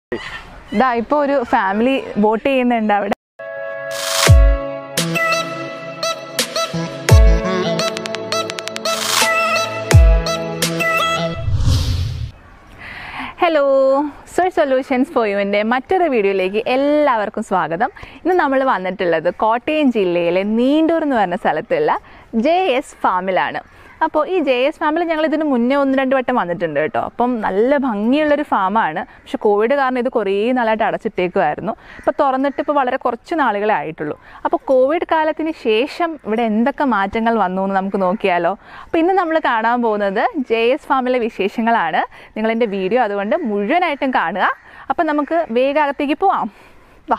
ഇതാ ഇപ്പോൾ ഒരു ഫാമിലി വോട്ട് ചെയ്യുന്നുണ്ട് അവിടെ ഹലോ സെർച്ച് സൊല്യൂഷൻസ് ഫോർ യുവിൻ്റെ മറ്റൊരു വീഡിയോയിലേക്ക് എല്ലാവർക്കും സ്വാഗതം ഇന്ന് നമ്മൾ വന്നിട്ടുള്ളത് കോട്ടയം ജില്ലയിലെ നീണ്ടൂർ എന്ന് പറഞ്ഞ സ്ഥലത്തുള്ള ജെ എസ് ഫാമിലാണ് അപ്പോൾ ഈ ജെ എസ് ഫാമിൽ ഞങ്ങൾ ഇതിന് മുന്നേ ഒന്ന് രണ്ട് വട്ടം വന്നിട്ടുണ്ട് കേട്ടോ അപ്പം നല്ല ഭംഗിയുള്ളൊരു ഫാമാണ് പക്ഷെ കോവിഡ് കാരണം ഇത് കുറേ നാളായിട്ട് അടച്ചിട്ടേക്കുമായിരുന്നു ഇപ്പോൾ തുറന്നിട്ട് ഇപ്പോൾ വളരെ കുറച്ച് നാളുകളെ ആയിട്ടുള്ളൂ അപ്പോൾ കോവിഡ് കാലത്തിന് ശേഷം ഇവിടെ എന്തൊക്കെ മാറ്റങ്ങൾ വന്നു എന്ന് നമുക്ക് നോക്കിയാലോ അപ്പോൾ ഇന്ന് നമ്മൾ കാണാൻ പോകുന്നത് ജെ എസ് ഫാമിലെ വിശേഷങ്ങളാണ് നിങ്ങളെൻ്റെ വീഡിയോ അതുകൊണ്ട് മുഴുവനായിട്ടും കാണുക അപ്പം നമുക്ക് വേഗം അകത്തേക്ക് പോവാം വാ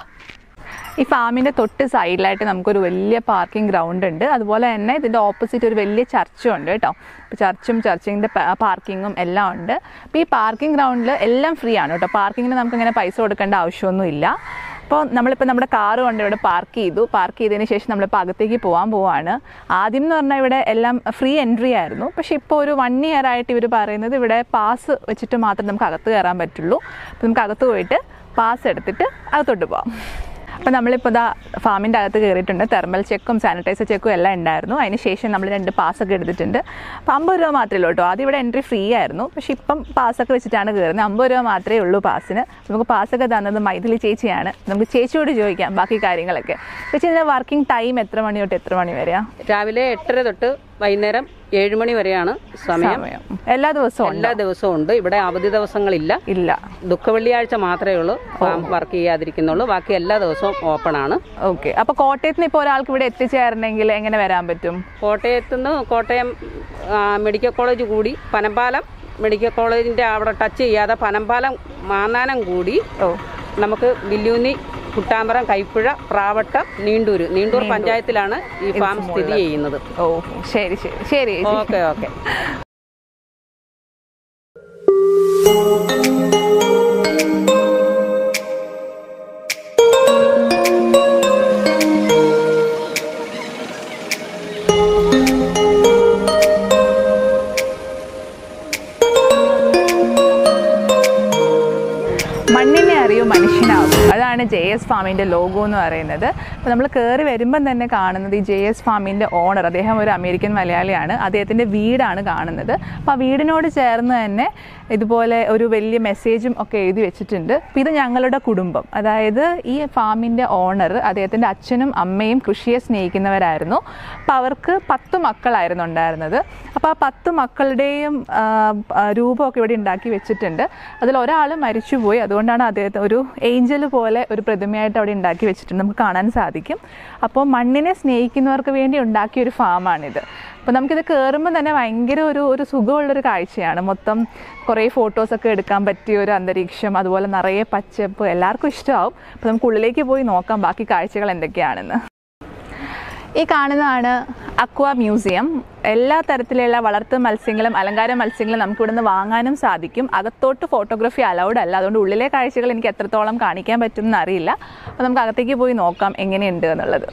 ഈ ഫാമിൻ്റെ തൊട്ട് സൈഡിലായിട്ട് നമുക്കൊരു വലിയ പാർക്കിംഗ് ഗ്രൗണ്ട് ഉണ്ട് അതുപോലെ തന്നെ ഇതിൻ്റെ ഓപ്പോസിറ്റ് ഒരു വലിയ ചർച്ചും ഉണ്ട് കേട്ടോ അപ്പോൾ ചർച്ചും ചർച്ചിൻ്റെ പാർക്കിങ്ങും എല്ലാം ഉണ്ട് അപ്പോൾ ഈ പാർക്കിംഗ് ഗ്രൗണ്ടിൽ എല്ലാം ഫ്രീ ആണ് കേട്ടോ പാർക്കിങ്ങിന് നമുക്ക് ഇങ്ങനെ പൈസ കൊടുക്കേണ്ട ആവശ്യമൊന്നുമില്ല അപ്പോൾ നമ്മളിപ്പോൾ നമ്മുടെ കാറ് കൊണ്ട് ഇവിടെ പാർക്ക് ചെയ്തു പാർക്ക് ചെയ്തതിന് ശേഷം നമ്മളിപ്പോൾ അകത്തേക്ക് പോകാൻ പോവാണ് ആദ്യം എന്ന് പറഞ്ഞാൽ ഇവിടെ എല്ലാം ഫ്രീ എൻട്രി ആയിരുന്നു പക്ഷേ ഇപ്പോൾ ഒരു വൺ ഇയർ ആയിട്ട് ഇവർ പറയുന്നത് ഇവിടെ പാസ് വെച്ചിട്ട് മാത്രമേ നമുക്ക് അകത്ത് കയറാൻ പറ്റുള്ളൂ അപ്പോൾ നമുക്ക് അകത്ത് പോയിട്ട് പാസ് എടുത്തിട്ട് അകത്തോട്ട് പോകാം അപ്പോൾ നമ്മളിപ്പോൾ ഇതാ ഫാമിൻ്റെ അകത്ത് കയറിയിട്ടുണ്ട് തെർമൽ ചെക്കും സാനിറ്റൈസർ ചെക്കും എല്ലാം ഉണ്ടായിരുന്നു അതിന് ശേഷം നമ്മൾ രണ്ട് പാസ്സൊക്കെ എടുത്തിട്ടുണ്ട് അപ്പോൾ അമ്പത് രൂപ മാത്രമേ ഉള്ളൂ കേട്ടോ ആദ്യം ഇവിടെ എൻട്രി ഫ്രീ ആയിരുന്നു പക്ഷേ ഇപ്പം പാസ്സൊക്കെ വെച്ചിട്ടാണ് കയറുന്നത് അമ്പത് രൂപ മാത്രമേ ഉള്ളൂ പാസ്സിന് നമുക്ക് പാസ്സൊക്കെ തന്നത് മൈഥിലി ചേച്ചിയാണ് നമുക്ക് ചേച്ചിയോട് ചോദിക്കാം ബാക്കി കാര്യങ്ങളൊക്കെ ചേച്ചി ഇതിൻ്റെ വർക്കിംഗ് ടൈം എത്ര മണി തൊട്ട് എത്ര മണി വരെയാണ് രാവിലെ എട്ടര തൊട്ട് വൈകുന്നേരം ഏഴ് മണി വരെയാണ് സമയം സമയം എല്ലാ ദിവസവും എല്ലാ ദിവസവും ഉണ്ട് ഇവിടെ അവധി ദിവസങ്ങളില്ല ഇല്ല ദുഃഖ വെള്ളിയാഴ്ച മാത്രമേ ഉള്ളൂ ഫാം വർക്ക് ചെയ്യാതിരിക്കുന്നുള്ളൂ ബാക്കി എല്ലാ ദിവസവും ഓപ്പൺ ആണ് ഓക്കെ അപ്പോൾ കോട്ടയത്ത് നിന്ന് ഇപ്പോൾ ഒരാൾക്ക് ഇവിടെ എത്തിച്ചേരണമെങ്കിൽ എങ്ങനെ വരാൻ പറ്റും കോട്ടയത്ത് നിന്ന് കോട്ടയം ആ, മെഡിക്കൽ കോളേജ് കൂടി പനമ്പാലം മെഡിക്കൽ കോളേജിന്റെ അവിടെ ടച്ച് ചെയ്യാതെ പനമ്പാലം മാന്നാനം കൂടി ഓ നമുക്ക് വില്ലൂന്നി കുട്ടാമ്പറം കൈപ്പുഴ പ്രാവട്ടം നീണ്ടൂര് നീണ്ടൂർ പഞ്ചായത്തിലാണ് ഈ ഫാം സ്ഥിതി ചെയ്യുന്നത് ഓ ശരി ശരി ശരി ചേച്ചി. ഓക്കെ ഓക്കെ മണ്ണിനെ അറിയൂ മനുഷ്യനാകും അതാണ് ജെ എസ് ഫാമിൻ്റെ ലോഗോ എന്ന് പറയുന്നത് അപ്പോൾ നമ്മൾ കയറി വരുമ്പം തന്നെ കാണുന്നത് ഈ ജെ എസ് ഫാമിൻ്റെ ഓണർ അദ്ദേഹം ഒരു അമേരിക്കൻ മലയാളിയാണ് അദ്ദേഹത്തിൻ്റെ വീടാണ് കാണുന്നത് അപ്പോൾ ആ വീടിനോട് ചേർന്ന് തന്നെ ഇതുപോലെ ഒരു വലിയ മെസ്സേജും ഒക്കെ എഴുതി വെച്ചിട്ടുണ്ട് അപ്പോൾ ഇത് ഞങ്ങളുടെ കുടുംബം അതായത് ഈ ഫാമിൻ്റെ ഓണർ അദ്ദേഹത്തിൻ്റെ അച്ഛനും അമ്മയും കൃഷിയെ സ്നേഹിക്കുന്നവരായിരുന്നു അപ്പോൾ അവർക്ക് പത്ത് മക്കളായിരുന്നു ഉണ്ടായിരുന്നത് അപ്പോൾ ആ പത്ത് മക്കളുടെയും ആ, ആ, രൂപമൊക്കെ ഇവിടെ ഉണ്ടാക്കി വെച്ചിട്ടുണ്ട് അതിൽ ഒരാൾ മരിച്ചുപോയി അതുകൊണ്ടാണ് അദ്ദേഹത്തെ ഒരു ഏഞ്ചൽ പോലെ ഒരു പ്രതിമയായിട്ട് അവിടെ ഉണ്ടാക്കി വെച്ചിട്ടുണ്ട് നമുക്ക് കാണാൻ സാധിക്കും അപ്പോൾ മണ്ണിനെ സ്നേഹിക്കുന്നവർക്ക് വേണ്ടി ഉണ്ടാക്കിയ ഒരു ഫാമാണിത് അപ്പോൾ നമുക്കിത് കയറുമ്പോൾ തന്നെ ഭയങ്കര ഒരു ഒരു സുഖമുള്ളൊരു കാഴ്ചയാണ് മൊത്തം കുറേ ഫോട്ടോസൊക്കെ എടുക്കാൻ പറ്റിയ ഒരു അന്തരീക്ഷം അതുപോലെ നിറയെ പച്ചപ്പ് എല്ലാവർക്കും ഇഷ്ടമാവും അപ്പോൾ നമുക്ക് ഉള്ളിലേക്ക് പോയി നോക്കാം ബാക്കി കാഴ്ചകൾ എന്തൊക്കെയാണെന്ന് ഈ കാണുന്നതാണ് അക്വ മ്യൂസിയം എല്ലാ തരത്തിലുള്ള വളർത്തു മത്സ്യങ്ങളും അലങ്കാര മത്സ്യങ്ങളും നമുക്ക് ഇവിടുന്ന് വാങ്ങാനും സാധിക്കും അകത്തോട്ട് ഫോട്ടോഗ്രാഫി അലൗഡ് അല്ല അതുകൊണ്ട് ഉള്ളിലെ കാഴ്ചകൾ എനിക്ക് എത്രത്തോളം കാണിക്കാൻ പറ്റും എന്നറിയില്ല അപ്പോൾ നമുക്ക് അകത്തേക്ക് പോയി നോക്കാം എങ്ങനെയുണ്ട് എന്നുള്ളത്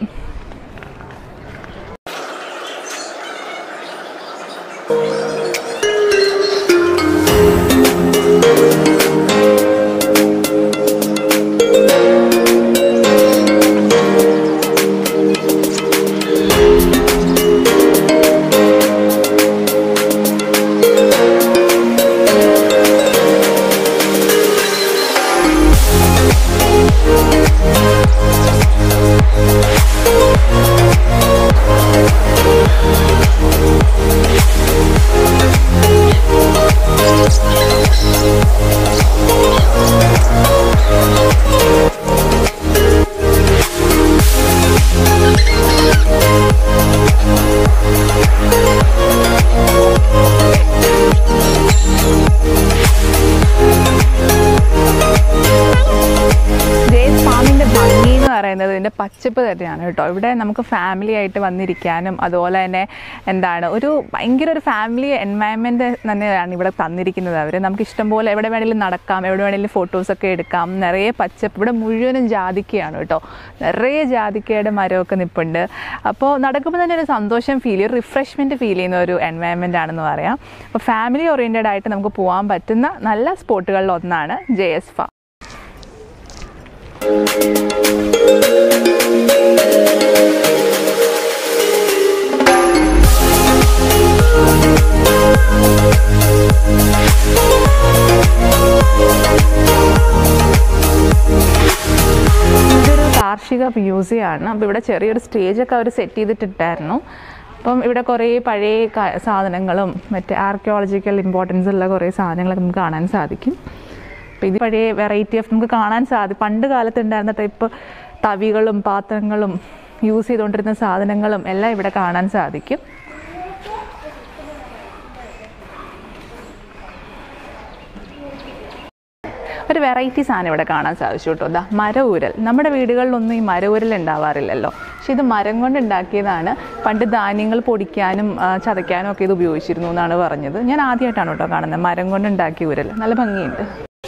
ജെയ്സ് ഫാമിൻ്റെ ഭംഗി എന്ന് പറയുന്നത് ഇതിൻ്റെ പച്ചപ്പ് തന്നെയാണ് കേട്ടോ ഇവിടെ നമുക്ക് ഫാമിലി ആയിട്ട് വന്നിരിക്കാനും അതുപോലെ തന്നെ എന്താണ് ഒരു ഭയങ്കര ഒരു ഫാമിലി എൻവയൺമെൻറ്റ് തന്നെയാണ് ഇവിടെ തന്നിരിക്കുന്നത് അവർ നമുക്ക് ഇഷ്ടംപോലെ എവിടെ വേണമെങ്കിലും നടക്കാം എവിടെ വേണമെങ്കിലും ഫോട്ടോസൊക്കെ എടുക്കാം നിറയെ പച്ചപ്പ് ഇവിടെ മുഴുവനും ജാതിക്കയാണ് കേട്ടോ നിറയെ ജാതിക്കയുടെ മരമൊക്കെ നിൽപ്പുണ്ട് അപ്പോൾ നടക്കുമ്പോൾ തന്നെ ഒരു സന്തോഷം ഫീൽ ചെയ്യും ഒരു റിഫ്രഷ്മെൻറ്റ് ഫീൽ ചെയ്യുന്ന ഒരു എൻവയൺമെൻ്റ് ആണെന്ന് പറയാം അപ്പോൾ ഫാമിലി ഓറിയൻറ്റഡ് ആയിട്ട് നമുക്ക് പോകാൻ പറ്റുന്ന നല്ല സ്പോട്ടുകളിൽ ഒന്നാണ് ജെ എസ് ഫാം ഇതൊരു കാർഷിക മ്യൂസിയം ആണ് അപ്പോൾ ഇവിടെ ചെറിയൊരു സ്റ്റേജൊക്കെ അവർ സെറ്റ് ചെയ്തിട്ടിട്ടായിരുന്നു അപ്പം ഇവിടെ കുറേ പഴയ ക- സാധനങ്ങളും മറ്റേ ആർക്കിയോളജിക്കൽ ഇമ്പോർട്ടൻസ് ഉള്ള കുറേ സാധനങ്ങളൊക്കെ നമുക്ക് കാണാൻ സാധിക്കും അപ്പോൾ ഇത് പഴയ വെറൈറ്റി ഓഫ് നമുക്ക് കാണാൻ സാധിക്കും പണ്ട് കാലത്ത് ഉണ്ടായിരുന്ന ടൈപ്പ് തവികളും പാത്രങ്ങളും യൂസ് ചെയ്തുകൊണ്ടിരുന്ന സാധനങ്ങളും എല്ലാം ഇവിടെ കാണാൻ സാധിക്കും ഒരു വെറൈറ്റി സാധനം ഇവിടെ കാണാൻ സാധിച്ചു കേട്ടോ ദാ മരഊരൽ നമ്മുടെ വീടുകളിലൊന്നും ഈ മരഊരൽ ഉണ്ടാവാറില്ലല്ലോ പക്ഷെ ഇത് മരം കൊണ്ട് ഉണ്ടാക്കിയതാണ് പണ്ട് ധാന്യങ്ങൾ പൊടിക്കാനും ആ, ചതയ്ക്കാനും ഒക്കെ ഇത് ഉപയോഗിച്ചിരുന്നു എന്നാണ് പറഞ്ഞത് ഞാൻ ആദ്യമായിട്ടാണ് കേട്ടോ കാണുന്നത് മരം കൊണ്ട് ഉണ്ടാക്കിയ ഉരൽ നല്ല ഭംഗിയുണ്ട്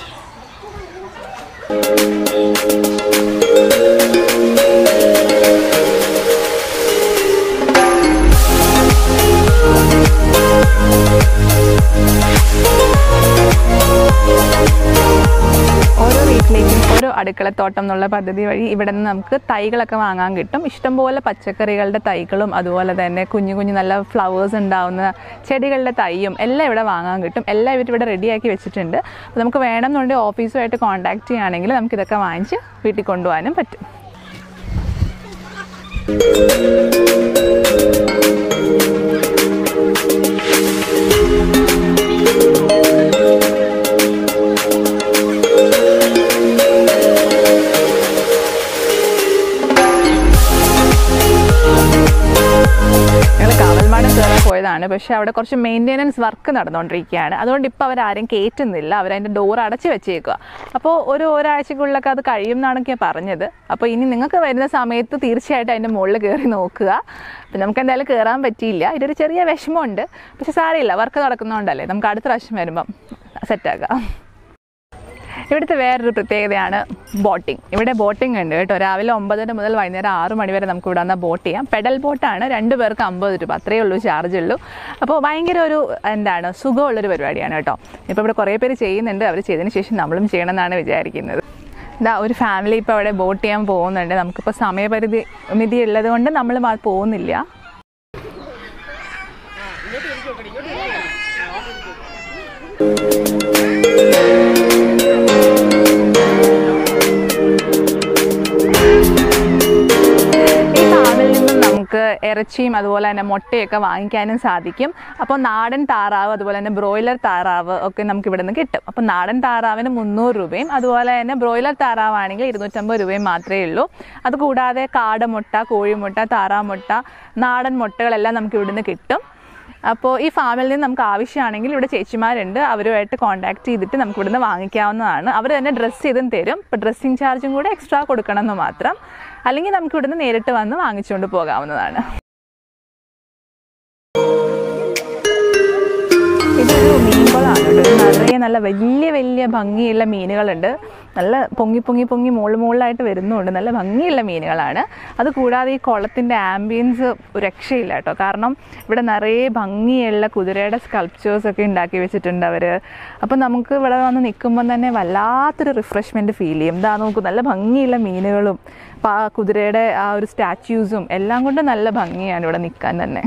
ഓരോ വീട്ടിലേക്കും ഓരോ അടുക്കളത്തോട്ടം എന്നുള്ള പദ്ധതി വഴി ഇവിടെ നിന്ന് നമുക്ക് തൈകളൊക്കെ വാങ്ങാൻ കിട്ടും ഇഷ്ടംപോലെ പച്ചക്കറികളുടെ തൈകളും അതുപോലെ തന്നെ കുഞ്ഞു കുഞ്ഞു നല്ല ഫ്ലവേഴ്സ് ഉണ്ടാവുന്ന ചെടികളുടെ തൈയും എല്ലാം ഇവിടെ വാങ്ങാൻ കിട്ടും എല്ലാം ഇവർ ഇവിടെ റെഡിയാക്കി വെച്ചിട്ടുണ്ട് അപ്പോൾ നമുക്ക് വേണമെന്നുണ്ടെങ്കിൽ ഓഫീസുമായിട്ട് കോൺടാക്ട് ചെയ്യുകയാണെങ്കിൽ നമുക്ക് ഇതൊക്കെ വാങ്ങിച്ച് വീട്ടിൽ കൊണ്ടുപോകാനും പറ്റും ഞങ്ങൾ കാവൽമാടം കയറാൻ പോയതാണ് പക്ഷെ അവിടെ കുറച്ച് മെയിൻ്റെനൻസ് വർക്ക് നടന്നുകൊണ്ടിരിക്കുകയാണ് അതുകൊണ്ട് ഇപ്പോൾ അവരാരും കയറ്റുന്നില്ല അവരതിൻ്റെ ഡോർ അടച്ച് വെച്ചേക്കുക അപ്പോൾ ഒരു ഒരാഴ്ചക്കുള്ളിലൊക്കെ അത് കഴിയും എന്നാണൊക്കെയാണ് പറഞ്ഞത് അപ്പോൾ ഇനി നിങ്ങൾക്ക് വരുന്ന സമയത്ത് തീർച്ചയായിട്ടും അതിൻ്റെ മുകളിൽ കയറി നോക്കുക അപ്പം നമുക്ക് എന്തായാലും കയറാൻ പറ്റിയില്ല ഇതൊരു ചെറിയ വിഷമമുണ്ട് പക്ഷെ സാരമില്ല വർക്ക് നടക്കുന്നതുകൊണ്ടല്ലേ നമുക്ക് അടുത്ത പ്രാവശ്യം വരുമ്പം സെറ്റാക്കാം ഇവിടുത്തെ വേറൊരു പ്രത്യേകതയാണ് ബോട്ടിംഗ് ഇവിടെ ബോട്ടിംഗ് ഉണ്ട് കേട്ടോ രാവിലെ ഒമ്പതര മുതൽ വൈകുന്നേരം ആറ് മണി വരെ നമുക്ക് ഇവിടെ വന്നാൽ ബോട്ട് ചെയ്യാം പെഡൽ ബോട്ടാണ് രണ്ട് പേർക്ക് അമ്പത് രൂപ അത്രയേ ഉള്ളൂ ചാർജ് ഉള്ളൂ അപ്പോൾ ഭയങ്കര ഒരു എന്താണ് സുഖമുള്ളൊരു പരിപാടിയാണ് കേട്ടോ ഇപ്പോൾ ഇവിടെ കുറേ പേര് ചെയ്യുന്നുണ്ട് അവർ ചെയ്തതിന് ശേഷം നമ്മളും ചെയ്യണമെന്നാണ് വിചാരിക്കുന്നത് ഇതാ ഒരു ഫാമിലി ഇപ്പോൾ അവിടെ ബോട്ട് ചെയ്യാൻ പോകുന്നുണ്ട് നമുക്കിപ്പോൾ സമയപരിധി മിതി ഉള്ളത് കൊണ്ട് നമ്മൾ മാ- പോകുന്നില്ല ഈ ഫാമിൽ നിന്നും നമുക്ക് ഇറച്ചിയും അതുപോലെ തന്നെ മുട്ടയൊക്കെ വാങ്ങിക്കാനും സാധിക്കും അപ്പോൾ നാടൻ താറാവ് അതുപോലെ തന്നെ ബ്രോയിലർ താറാവ് ഒക്കെ നമുക്ക് ഇവിടെ നിന്ന് കിട്ടും അപ്പോൾ നാടൻ താറാവിന് മുന്നൂറ് രൂപയും അതുപോലെ തന്നെ ബ്രോയിലർ താറാവാണെങ്കിൽ ഇരുന്നൂറ്റമ്പത് രൂപയും മാത്രമേ ഉള്ളൂ അതുകൂടാതെ കാടമുട്ട കോഴിമുട്ട താറാമുട്ട നാടൻ മുട്ടകളെല്ലാം നമുക്ക് ഇവിടുന്ന് കിട്ടും അപ്പോൾ ഈ ഫാമിൽ നിന്ന് നമുക്ക് ആവശ്യമാണെങ്കിൽ ഇവിടെ ചേച്ചിമാരുണ്ട് അവരുമായിട്ട് കോൺടാക്ട് ചെയ്തിട്ട് നമുക്ക് ഇവിടുന്ന് വാങ്ങിക്കാവുന്നതാണ് അവർ തന്നെ ഡ്രസ്സ് ചെയ്തും തരും ഇപ്പോൾ ഡ്രസ്സിങ് ചാർജും കൂടെ എക്സ്ട്രാ കൊടുക്കണം എന്ന് മാത്രം അല്ലെങ്കിൽ നമുക്ക് ഇവിടുന്ന് നേരിട്ട് വന്ന് വാങ്ങിച്ചുകൊണ്ട് പോകാവുന്നതാണ് ഇതൊരു മീൻകുളമാണ് കേട്ടോ ഇത് നിറയെ നല്ല വലിയ വലിയ ഭംഗിയുള്ള മീനുകളുണ്ട് നല്ല പൊങ്ങി പൊങ്ങി പൊങ്ങി മുകളിൽ മുകളിലായിട്ട് വരുന്നുണ്ട് നല്ല ഭംഗിയുള്ള മീനുകളാണ് അത് കൂടാതെ ഈ കുളത്തിൻ്റെ ആംബിയൻസ് ഒരു രക്ഷയില്ല കേട്ടോ കാരണം ഇവിടെ നിറയെ ഭംഗിയുള്ള കുതിരയുടെ സ്കൾപ്ചേഴ്സ് ഒക്കെ ഉണ്ടാക്കി വെച്ചിട്ടുണ്ട് അവർ അപ്പം നമുക്ക് ഇവിടെ വന്ന് നിൽക്കുമ്പം തന്നെ വല്ലാത്തൊരു റിഫ്രഷ്മെൻറ്റ് ഫീൽ ചെയ്യും ഇതാ നോക്കൂ നല്ല ഭംഗിയുള്ള മീനുകളും അപ്പോൾ ആ കുതിരയുടെ ആ ഒരു സ്റ്റാച്യൂസും എല്ലാം കൊണ്ട് നല്ല ഭംഗിയാണ് ഇവിടെ നിൽക്കാൻ തന്നെ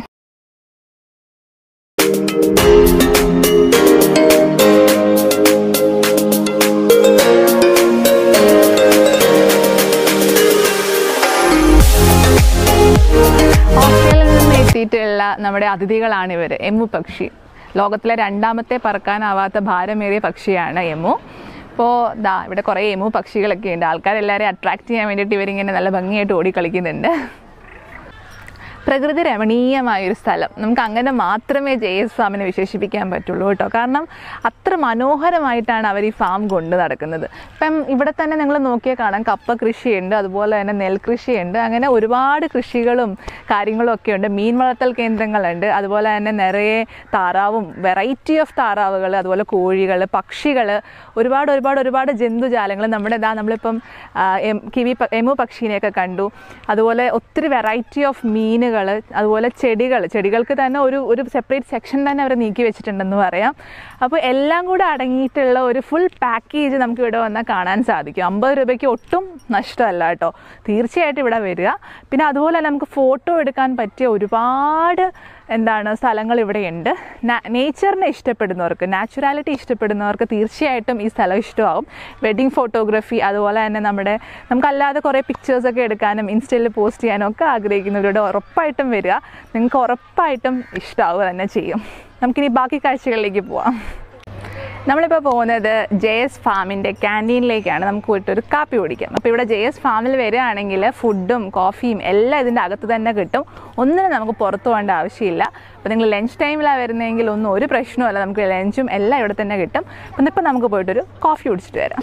ഓസ്ട്രേലിയയിൽ നിന്ന് എത്തിയിട്ടുള്ള നമ്മുടെ അതിഥികളാണ് ഇവർ എമ്മു പക്ഷി ലോകത്തിലെ രണ്ടാമത്തെ പറക്കാനാവാത്ത ഭാരമേറിയ പക്ഷിയാണ് എമു അപ്പോൾ ദാ ഇവിടെ കുറേ എമു പക്ഷികളൊക്കെ ഉണ്ട് ആൾക്കാരെല്ലാവരെയും അട്രാക്ട് ചെയ്യാൻ വേണ്ടിയിട്ട് ഇവരിങ്ങനെ നല്ല ഭംഗിയായിട്ട് ഓടി കളിക്കുന്നുണ്ട് പ്രകൃതി രമണീയമായ ഒരു സ്ഥലം നമുക്ക് അങ്ങനെ മാത്രമേ ജെ എസ് ഫാമിനെ വിശേഷിപ്പിക്കാൻ പറ്റുള്ളൂ കേട്ടോ കാരണം അത്ര മനോഹരമായിട്ടാണ് അവർ ഈ ഫാം കൊണ്ട് നടക്കുന്നത് ഇപ്പം ഇവിടെ തന്നെ നിങ്ങൾ നോക്കിയാൽ കാണാം കപ്പ കൃഷിയുണ്ട് അതുപോലെ തന്നെ നെൽകൃഷിയുണ്ട് അങ്ങനെ ഒരുപാട് കൃഷികളും കാര്യങ്ങളും ഒക്കെ ഉണ്ട് മീൻ വളർത്തൽ കേന്ദ്രങ്ങളുണ്ട് അതുപോലെ തന്നെ നിറയെ താറാവും വെറൈറ്റി ഓഫ് താറാവുകൾ അതുപോലെ കോഴികൾ പക്ഷികൾ ഒരുപാട് ഒരുപാട് ഒരുപാട് ജന്തുജാലങ്ങൾ നമ്മുടെ ഇതാ നമ്മളിപ്പം ആ, എം- കിവി പ- എമു പക്ഷീനെയൊക്കെ കണ്ടു അതുപോലെ ഒത്തിരി വെറൈറ്റി ഓഫ് മീനുകൾ പച്ചക്കറികൾ അതുപോലെ ചെടികൾ ചെടികൾക്ക് തന്നെ ഒരു ഒരു സെപ്പറേറ്റ് സെക്ഷൻ തന്നെ അവർ നീക്കി വെച്ചിട്ടുണ്ടെന്ന് പറയാം അപ്പോൾ എല്ലാം കൂടെ അടങ്ങിയിട്ടുള്ള ഒരു ഫുൾ പാക്കേജ് നമുക്ക് ഇവിടെ വന്നാൽ കാണാൻ സാധിക്കും അമ്പത് രൂപയ്ക്ക് ഒട്ടും നഷ്ടമല്ല കേട്ടോ തീർച്ചയായിട്ടും ഇവിടെ വരിക പിന്നെ അതുപോലെ തന്നെ നമുക്ക് ഫോട്ടോ എടുക്കാൻ പറ്റിയ ഒരുപാട് എന്താണ് സ്ഥലങ്ങൾ ഇവിടെയുണ്ട് നേച്ചറിനെ ഇഷ്ടപ്പെടുന്നവർക്ക് നാച്ചുറാലിറ്റി ഇഷ്ടപ്പെടുന്നവർക്ക് തീർച്ചയായിട്ടും ഈ സ്ഥലം ഇഷ്ടമാവും വെഡിങ് ഫോട്ടോഗ്രാഫി അതുപോലെ തന്നെ നമ്മുടെ നമുക്കല്ലാതെ കുറേ പിക്ചേഴ്സൊക്കെ എടുക്കാനും ഇൻസ്റ്റയിൽ പോസ്റ്റ് ചെയ്യാനും ഒക്കെ ആഗ്രഹിക്കുന്നവരോട് ഉറപ്പായിട്ടും വരിക നിങ്ങൾക്ക് ഉറപ്പായിട്ടും ഇഷ്ടമാവുക തന്നെ ചെയ്യും നമുക്കിനി ബാക്കി കാഴ്ചകളിലേക്ക് പോവാം നമ്മളിപ്പോൾ പോകുന്നത് ജെ എസ് ഫാമിൻ്റെ ക്യാൻറ്റീനിലേക്കാണ് നമുക്ക് പോയിട്ട് ഒരു കാപ്പി കുടിക്കാം അപ്പോൾ ഇവിടെ ജെ എസ് ഫാമിൽ വരികയാണെങ്കിൽ ഫുഡും കോഫിയും എല്ലാം ഇതിൻ്റെ അകത്ത് തന്നെ കിട്ടും ഒന്നിനും നമുക്ക് പുറത്തു പോകേണ്ട ആവശ്യമില്ല അപ്പോൾ നിങ്ങൾ ലഞ്ച് ടൈമിലാണ് വരുന്നതെങ്കിൽ ഒന്നും ഒരു പ്രശ്നവുമല്ല നമുക്ക് ലഞ്ചും എല്ലാം ഇവിടെ തന്നെ കിട്ടും അപ്പം ഇപ്പം നമുക്ക് പോയിട്ടൊരു കോഫി കുടിച്ചിട്ട് വരാം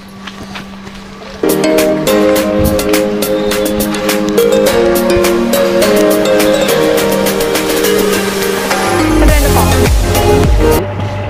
ഇവിടെ രണ്ട് കോഫി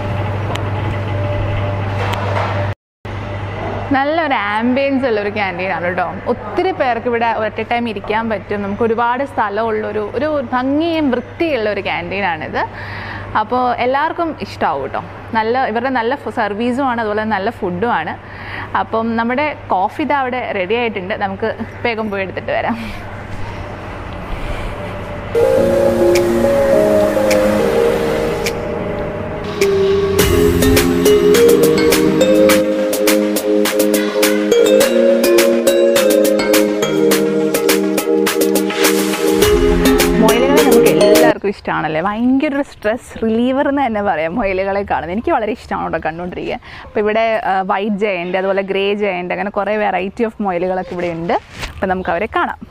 നല്ലൊരു ആംബിയൻസ് ഉള്ള ഒരു ക്യാൻറ്റീനാണ് കേട്ടോ ഒത്തിരി പേർക്ക് ഇവിടെ ഒറ്റ ടൈം ഇരിക്കാൻ പറ്റും നമുക്ക് ഒരുപാട് സ്ഥലമുള്ളൊരു ഒരു ഭംഗിയും വൃത്തിയുള്ള ഒരു ക്യാൻറ്റീനാണിത് അപ്പോൾ എല്ലാവർക്കും ഇഷ്ടമാവും കേട്ടോ നല്ല ഇവരുടെ നല്ല സർവീസുമാണ് അതുപോലെ നല്ല ഫുഡുമാണ് അപ്പം നമ്മുടെ കോഫി ഇതാ അവിടെ റെഡി ആയിട്ടുണ്ട് നമുക്ക് വേഗം പോയി എടുത്തിട്ട് വരാം മൊയിലുകളെ നമുക്ക് എല്ലാവർക്കും ഇഷ്ടമാണല്ലേ ഭയങ്കര ഒരു സ്ട്രെസ് റിലീവർ എന്ന് തന്നെ പറയാം മൊയിലുകളെ കാണുന്നത് എനിക്ക് വളരെ ഇഷ്ടമാണ് ഇവിടെ കണ്ടുകൊണ്ടിരിക്കാൻ അപ്പോൾ ഇവിടെ വൈറ്റ് ജയൻ്റ് അതുപോലെ ഗ്രേ ജയൻ്റ് അങ്ങനെ കുറേ വെറൈറ്റി ഓഫ് മൊയിലുകളൊക്കെ ഇവിടെ ഉണ്ട് അപ്പോൾ നമുക്ക് അവരെ കാണാം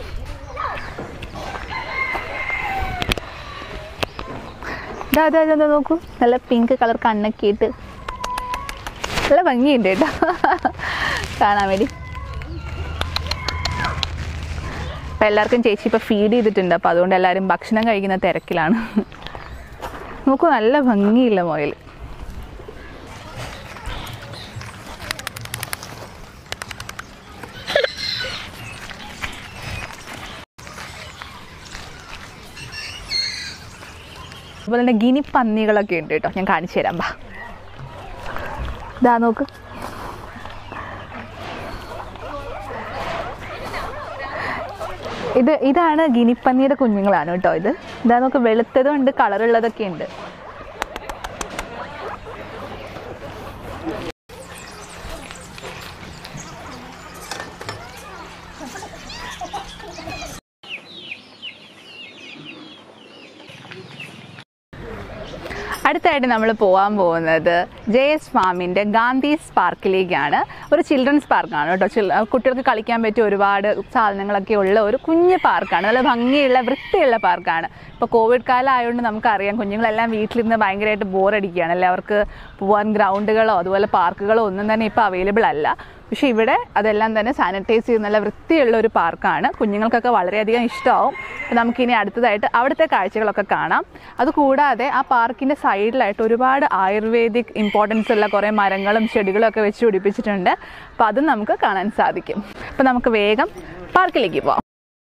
ഇതാ അതെ അതെ നോക്കൂ നല്ല പിങ്ക് കളർ കണ്ണൊക്കെ ഇട്ട് നല്ല ഭംഗിയുണ്ട് കേട്ടോ കാണാൻ വേണ്ടി അപ്പം എല്ലാവർക്കും ചേച്ചി ഇപ്പോൾ ഫീഡ് ചെയ്തിട്ടുണ്ട് അപ്പോൾ അതുകൊണ്ട് എല്ലാവരും ഭക്ഷണം കഴിക്കുന്ന തിരക്കിലാണ് നോക്കൂ നല്ല ഭംഗിയില്ല മുയൽ അതുപോലെ തന്നെ ഗിനി പന്നികളൊക്കെ ഉണ്ട് കേട്ടോ ഞാൻ കാണിച്ചു തരാം ബാ ഇതാ നോക്ക് ഇത് ഇതാണ് ഗിനിപ്പന്നിയുടെ കുഞ്ഞുങ്ങളാണ് കേട്ടോ ഇത് ഇതാ നമുക്ക് വെളുത്തതും ഉണ്ട് കളറുള്ളതൊക്കെ ഉണ്ട് അടുത്തായിട്ട് നമ്മൾ പോകാൻ പോകുന്നത് ജെ എസ് ഫാമിൻ്റെ ഗാന്ധീസ് പാർക്കിലേക്കാണ് ഒരു ചിൽഡ്രൻസ് പാർക്കാണ് കേട്ടോ ചിൽ കുട്ടികൾക്ക് കളിക്കാൻ പറ്റിയ ഒരുപാട് സാധനങ്ങളൊക്കെ ഉള്ള ഒരു കുഞ്ഞ് പാർക്കാണ് നല്ല ഭംഗിയുള്ള വൃത്തിയുള്ള പാർക്കാണ് ഇപ്പോൾ കോവിഡ് കാലം ആയതുകൊണ്ട് നമുക്കറിയാം കുഞ്ഞുങ്ങളെല്ലാം വീട്ടിലിരുന്ന് ഭയങ്കരമായിട്ട് ബോറടിക്കുകയാണ് അല്ലേ അവർക്ക് പോകാൻ ഗ്രൗണ്ടുകളോ അതുപോലെ പാർക്കുകളോ ഒന്നും തന്നെ ഇപ്പോൾ അവൈലബിൾ അല്ല പക്ഷേ ഇവിടെ അതെല്ലാം തന്നെ സാനിറ്റൈസ് ചെയ്ത് നല്ല വൃത്തിയുള്ള ഒരു പാർക്കാണ് കുഞ്ഞുങ്ങൾക്കൊക്കെ വളരെയധികം ഇഷ്ടമാവും അപ്പോൾ നമുക്കിനി അടുത്തതായിട്ട് അവിടുത്തെ കാഴ്ചകളൊക്കെ കാണാം അതുകൂടാതെ ആ പാർക്കിൻ്റെ സൈഡിലായിട്ട് ഒരുപാട് ആയുർവേദിക് ഇമ്പോർട്ടൻസ് ഉള്ള കുറേ മരങ്ങളും ചെടികളും ഒക്കെ വെച്ച് പിടിപ്പിച്ചിട്ടുണ്ട് അപ്പോൾ അതും നമുക്ക് കാണാൻ സാധിക്കും അപ്പോൾ നമുക്ക് വേഗം പാർക്കിലേക്ക് പോവാം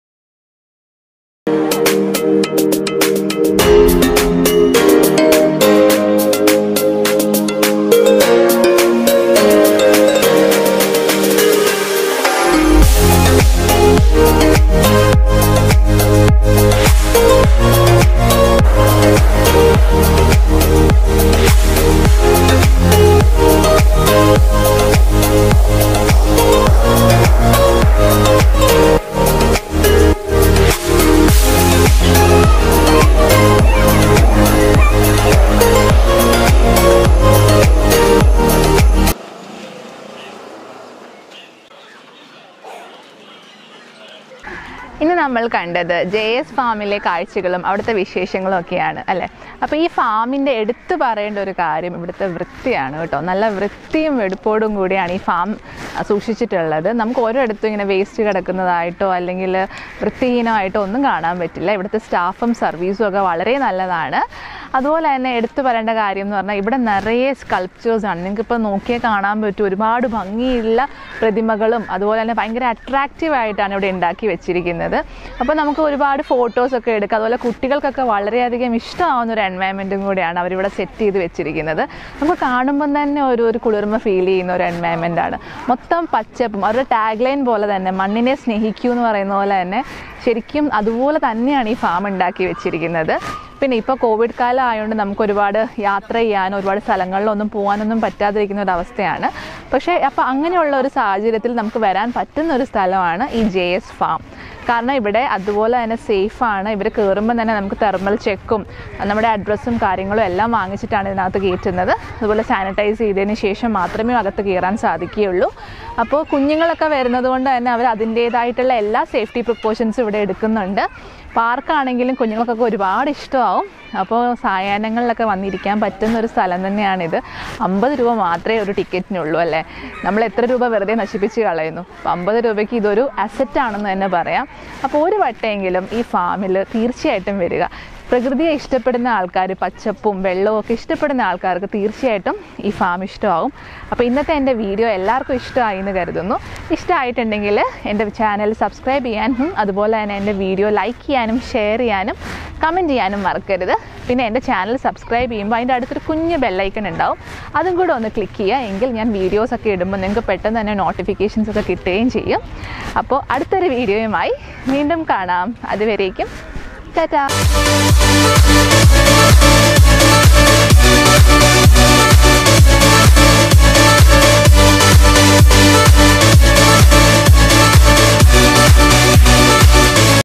ഇന്ന് നമ്മൾ കണ്ടത് ജെ എസ് ഫാമിലെ കാഴ്ചകളും അവിടുത്തെ വിശേഷങ്ങളും ഒക്കെയാണ് അല്ലേ അപ്പോൾ ഈ ഫാമിൻ്റെ എടുത്തു പറയേണ്ട ഒരു കാര്യം ഇവിടുത്തെ വൃത്തിയാണ് കേട്ടോ നല്ല വൃത്തിയും വെടുപ്പോടും കൂടിയാണ് ഈ ഫാം സൂക്ഷിച്ചിട്ടുള്ളത് നമുക്ക് ഓരോരിടത്തും ഇങ്ങനെ വേസ്റ്റ് കിടക്കുന്നതായിട്ടോ അല്ലെങ്കിൽ വൃത്തിഹീനമായിട്ടോ ഒന്നും കാണാൻ പറ്റില്ല ഇവിടുത്തെ സ്റ്റാഫും സർവീസും ഒക്കെ വളരെ നല്ലതാണ് അതുപോലെ തന്നെ എടുത്തു പറയേണ്ട കാര്യം എന്ന് പറഞ്ഞാൽ ഇവിടെ നിറയെ സ്കൾപ്ചേഴ്സ് ആണ് നിങ്ങൾക്ക് ഇപ്പോൾ നോക്കിയാൽ കാണാൻ പറ്റും ഒരുപാട് ഭംഗിയുള്ള പ്രതിമകളും അതുപോലെ തന്നെ ഭയങ്കര അട്രാക്റ്റീവ് ആയിട്ടാണ് ഇവിടെ ഉണ്ടാക്കി വെച്ചിരിക്കുന്നത് അപ്പോൾ നമുക്ക് ഒരുപാട് ഫോട്ടോസൊക്കെ എടുക്കാം അതുപോലെ കുട്ടികൾക്കൊക്കെ വളരെയധികം ഇഷ്ടമാവുന്ന ഒരു എൻവയൺമെൻറ്റും കൂടിയാണ് അവരിവിടെ സെറ്റ് ചെയ്ത് വെച്ചിരിക്കുന്നത് നമുക്ക് കാണുമ്പം തന്നെ ഒരു ഒരു കുളിർമ ഫീൽ ചെയ്യുന്ന ഒരു എൻവയൺമെൻ്റ് ആണ് മൊത്തം പച്ചപ്പും അവരുടെ ടാഗ് ലൈൻ പോലെ തന്നെ മണ്ണിനെ സ്നേഹിക്കൂ എന്ന് പറയുന്ന പോലെ തന്നെ ശരിക്കും അതുപോലെ തന്നെയാണ് ഈ ഫാം ഉണ്ടാക്കി വെച്ചിരിക്കുന്നത് പിന്നെ ഇപ്പോൾ കോവിഡ് കാലം ആയതുകൊണ്ട് നമുക്ക് ഒരുപാട് യാത്ര ചെയ്യാനോ ഒരുപാട് സ്ഥലങ്ങളിലൊന്നും പോകാനൊന്നും പറ്റാതിരിക്കുന്ന ഒരു അവസ്ഥയാണ് പക്ഷേ അപ്പോൾ അങ്ങനെയുള്ള ഒരു സാഹചര്യത്തിൽ നമുക്ക് വരാൻ പറ്റുന്ന ഒരു സ്ഥലമാണ് ഈ ജെ എസ് ഫാം കാരണം ഇവിടെ അതുപോലെ തന്നെ സേഫാണ് ഇവർ കയറുമ്പോൾ തന്നെ നമുക്ക് തെർമൽ ചെക്കും നമ്മുടെ അഡ്രസ്സും കാര്യങ്ങളും എല്ലാം വാങ്ങിച്ചിട്ടാണ് ഇതിനകത്ത് കയറ്റുന്നത് അതുപോലെ സാനിറ്റൈസ് ചെയ്തതിന് ശേഷം മാത്രമേ അകത്ത് കയറാൻ സാധിക്കുകയുള്ളൂ അപ്പോൾ കുഞ്ഞുങ്ങളൊക്കെ വരുന്നത് കൊണ്ട് തന്നെ അവർ അതിൻ്റേതായിട്ടുള്ള എല്ലാ സേഫ്റ്റി പ്രിക്കോഷൻസും ഇവിടെ എടുക്കുന്നുണ്ട് പാർക്കാണെങ്കിലും കുഞ്ഞുങ്ങൾക്കൊക്കെ ഒരുപാട് ഇഷ്ടമാവും അപ്പോൾ സായാഹ്നങ്ങളിലൊക്കെ വന്നിരിക്കാൻ പറ്റുന്ന ഒരു സ്ഥലം തന്നെയാണിത് അമ്പത് രൂപ മാത്രമേ ഒരു ടിക്കറ്റിനുള്ളൂ അല്ലേ നമ്മൾ എത്ര രൂപ വെറുതെ നശിപ്പിച്ച് കളയുന്നു അപ്പോൾ അമ്പത് രൂപയ്ക്ക് ഇതൊരു അസറ്റ് ആണെന്ന് തന്നെ പറയാം അപ്പോൾ ഒരു വട്ടമെങ്കിലും ഈ ഫാമിൽ തീർച്ചയായിട്ടും വരിക പ്രകൃതിയെ ഇഷ്ടപ്പെടുന്ന ആൾക്കാർ പച്ചപ്പും വെള്ളവും ഒക്കെ ഇഷ്ടപ്പെടുന്ന ആൾക്കാർക്ക് തീർച്ചയായിട്ടും ഈ ഫാം ഇഷ്ടമാവും അപ്പോൾ ഇന്നത്തെ എൻ്റെ വീഡിയോ എല്ലാവർക്കും ഇഷ്ടമായി എന്ന് കരുതുന്നു ഇഷ്ടമായിട്ടുണ്ടെങ്കിൽ എൻ്റെ ചാനൽ സബ്സ്ക്രൈബ് ചെയ്യാനും അതുപോലെ തന്നെ എൻ്റെ വീഡിയോ ലൈക്ക് ചെയ്യാനും ഷെയർ ചെയ്യാനും കമൻറ്റ് ചെയ്യാനും മറക്കരുത് പിന്നെ എൻ്റെ ചാനൽ സബ്സ്ക്രൈബ് ചെയ്യുമ്പോൾ അതിൻ്റെ അടുത്തൊരു കുഞ്ഞ് ബെല്ലൈക്കൺ ഉണ്ടാവും അതും കൂടെ ഒന്ന് ക്ലിക്ക് ചെയ്യുക എങ്കിൽ ഞാൻ വീഡിയോസൊക്കെ ഇടുമ്പോൾ നിങ്ങൾക്ക് പെട്ടെന്ന് തന്നെ നോട്ടിഫിക്കേഷൻസ് ഒക്കെ കിട്ടുകയും ചെയ്യും അപ്പോൾ അടുത്തൊരു വീഡിയോയുമായി വീണ്ടും കാണാം അതുവരേക്കും ടാറ്റാ